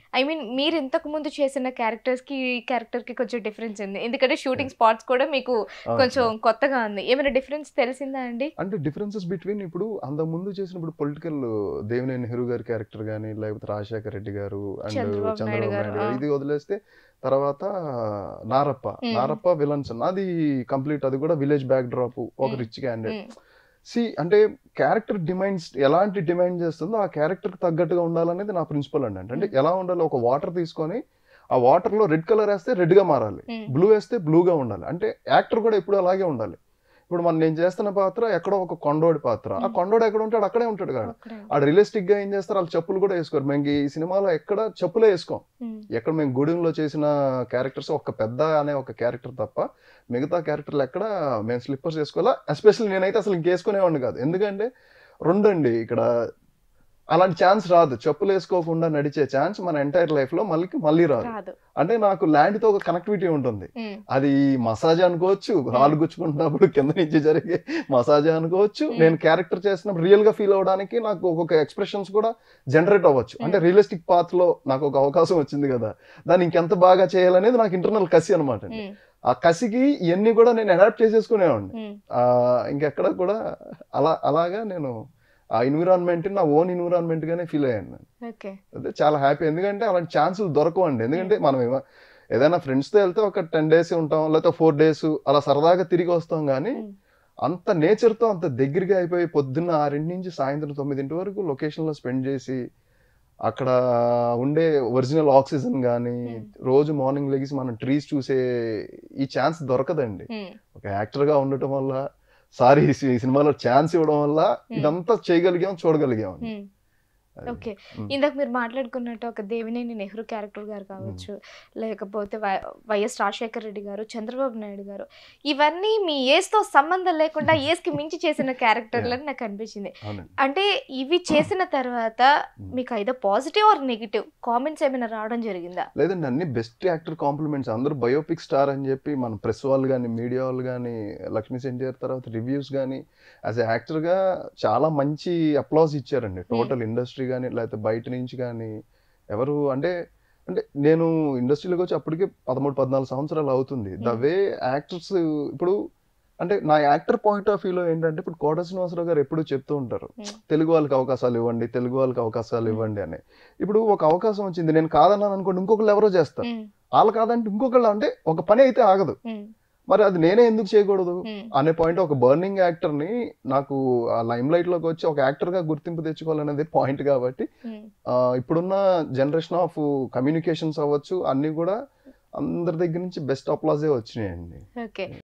I mean మీరు ఇంతకు ముందు చేసిన క్యారెక్టర్స్ కి ఈ క్యారెక్టర్ కి కొంచెం డిఫరెన్స్ ఉంది ఎందుకంటే షూటింగ్ స్పాట్స్ కూడా మీకు కొంచెం కొత్తగా ఉంది ఏమైనా డిఫరెన్స్ తెలిసిందా అండి అంటే డిఫరెన్సెస్ బిట్వీన్ ఇప్పుడు అంతకు ముందు చేసినప్పుడు పొలిటికల్ దేవినేని నెహ్రూ గారి క్యారెక్టర్ కానీ లేకపోతే రాజశేఖర రెడ్డి గారు అండ్ చంద్రబాబు నాయుడు చంద్రబాబు గారు, నాయుడు గారు ఆ. ఇది వదిలేస్తే తర్వాత నారప్ప Hmm. నారప్ప విలన్స్ అది కంప్లీట్ అది కూడా విలేజ్ బ్యాక్ డ్రాప్ ఒక Hmm. రిచ్ క్యాండిడేట్ ఉమ్, సి అంటే క్యారెక్టర్ డిమైండ్స్ ఎలాంటి డిమైండ్ చేస్తుందో ఆ క్యారెక్టర్ తగ్గట్టుగా ఉండాలనేది నా ప్రిన్సిపల్ అండి అంటే Hmm. ఎలా ఉండాలి ఒక వాటర్ తీసుకొని ఆ వాటర్ లో రెడ్ కలర్ వేస్తే రెడ్ గా మారాలి ఉమ్, బ్లూ వేస్తే బ్లూగా ఉండాలి అంటే యాక్టర్ కూడా ఎప్పుడు అలాగే ఉండాలి ఇప్పుడు మనం నేను చేస్తున్న పాత్ర ఎక్కడో ఒక కొండోడి పాత్ర ఆ Hmm. కొండోడు ఎక్కడ ఉంటాడు అక్కడే ఉంటాడు కాదు ఒక్కడే. ఆడ రియలిస్టిక్ గా ఏం చేస్తారు వాళ్ళు చెప్పులు కూడా వేసుకోరు మేము ఈ సినిమాలో ఎక్కడ చెప్పులే వేసుకోం ఉమ్, ఎక్కడ మేము గూడెంలో చేసిన క్యారెక్టర్స్ ఒక పెద్ద అనే ఒక క్యారెక్టర్ తప్ప మిగతా క్యారెక్టర్లు ఎక్కడ మేము స్లిప్పర్స్ వేసుకోవాలా ఎస్పెషల్లీ నేనైతే అసలు ఇంకేసుకునేవాడిని కాదు ఎందుకంటే రెండండి ఇక్కడ అలాంటి ఛాన్స్ రాదు చెప్పులు వేసుకోకుండా నడిచే ఛాన్స్ మన ఎంటైర్ లైఫ్ లో మళ్ళీ మళ్ళీ రాదు రాదు అంటే నాకు ల్యాండ్ తో ఒక కనెక్టివిటీ ఉంటుంది ఉమ్, అది మసాజ్ అనుకోవచ్చు రాళ్ళు గుచ్చుకుంటున్నప్పుడు కింద నుంచి జరిగే మసాజ్ అనుకోవచ్చు Hmm. నేను క్యారెక్టర్ చేసినప్పుడు రియల్ గా ఫీల్ అవడానికి నాకు ఒక్కొక్క ఎక్స్ప్రెషన్స్ కూడా జనరేట్ అవ్వచ్చు అంటే Hmm. రియలిస్టిక్ పాత్ లో నాకు ఒక అవకాశం వచ్చింది కదా దాన్ని ఇంకెంత బాగా చేయాలనేది నాకు ఇంటర్నల్ కసి అనమాట ఉమ్, ఆ కసికి ఇవన్నీ కూడా నేను అడాప్ట్ చేసేసుకునేవాడిని ఉమ్, ఆ, ఇంకెక్కడ కూడా అలా అలాగా నేను ఆ ఎన్విరాన్మెంట్ నా ఓన్ ఎన్విరాన్మెంట్ గానే ఫీల్ అయ్యాను నేను. ఓకే అదే చాలా హ్యాపీ ఎందుకంటే అలాంటి ఛాన్సులు దొరకవండి ఎందుకంటే మనం ఏమ- ఏదైనా ఫ్రెండ్స్తో వెళ్తే ఒక టెన్ డేస్ ఉంటాం లేకపోతే ఫోర్ డేస్ అలా సరదాగా తిరిగి వస్తాం కానీ ఉమ్, అంత నేచర్తో అంత దగ్గరగా అయిపోయి పొద్దున్న ఆరింటి నుంచి సాయంత్రం తొమ్మిదింటి వరకు లొకేషన్లో స్పెండ్ చేసి అక్కడ ఉండే ఒరిజినల్ ఆక్సిజన్ కానీ Hmm. రోజు మార్నింగ్ లెగిసి మనం ట్రీస్ చూసే ఈ ఛాన్స్ దొరకదండి ఉమ్, ఒక యాక్టర్గా ఉండటం వల్ల సారీ ఈ సినిమాలో ఛాన్స్ ఇవ్వడం వల్ల ఇదంతా చేయగలిగాం చూడగలిగాం ఉమ్. అది. ఓకే ఉమ్. ఇందాక మీరు మాట్లాడుకున్నట్టు ఒక దేవినేని నెహ్రూ క్యారెక్టర్ గారు కావచ్చు లేకపోతే వై- వైఎస్ రాజశేఖర రెడ్డి గారు చంద్రబాబు నాయుడు గారు ఇవన్నీ మీ ఏజ్ తో సంబంధం లేకుండా ఏజ్ కి మించి చేసిన క్యారెక్టర్లని నాకు అనిపించింది అవునండి అంటే ఇవి చేసిన తర్వాత ఉమ్. మీకు అయితే పాజిటివ్ ఆర్ నెగిటివ్ కామెంట్స్ ఏమైనా రావడం జరిగిందా లేదండి అన్ని బెస్ట్ యాక్టర్ కాంప్లిమెంట్స్ అందరూ బయోపిక్ స్టార్ అని చెప్పి మన ప్రెస్ వాళ్ళు కానీ మీడియా వాళ్ళు కానీ లక్ష్మీ సెంటియర్ తర్వాత రివ్యూస్ కానీ యాజ్ ఎ యాక్టర్గా చాలా మంచి అప్లాజ్ ఇచ్చారండి టోటల్ ఇండస్ట్రీ కానీ లేకపోతే బయట నుంచి కానీ ఎవరు అంటే అంటే నేను ఇండస్ట్రీలోకి వచ్చి అప్పటికే పదమూడు పద్నాలుగు సంవత్సరాలు అవుతుంది ద Hmm. వే యాక్టర్స్ ఇప్పుడు అంటే నా యాక్టర్ పాయింట్ ఆఫ్ వ్యూలో ఏంటంటే ఇప్పుడు కోట శ్రీనివాసరావు గారు ఎప్పుడు చెప్తూ ఉంటారు Hmm. తెలుగు వాళ్ళకి అవకాశాలు ఇవ్వండి తెలుగు వాళ్ళకి అవకాశాలు ఇవ్వండి అని ఇప్పుడు ఒక అవకాశం వచ్చింది నేను కాదన్నాను అనుకోండి ఇంకొకళ్ళు ఎవరో చేస్తారు ఉమ్, వాళ్ళు కాదంటే ఇంకొకళ్ళు అంటే ఒక పని అయితే ఆగదు ఉమ్, మరి అది నేనే ఎందుకు చేయకూడదు ఉమ్, అనే పాయింట్ ఒక బర్నింగ్ యాక్టర్ ని నాకు ఆ లైమ్ లైట్ లోకి వచ్చి ఒక యాక్టర్ గా గుర్తింపు తెచ్చుకోవాలనేది పాయింట్ కాబట్టి ఉమ్. ఆ, ఇప్పుడున్న జనరేషన్ ఆఫ్ కమ్యూనికేషన్స్ అవ్వచ్చు అన్ని కూడా అందరి దగ్గర నుంచి బెస్ట్ అప్లాజే వచ్చినాయండి ఓకే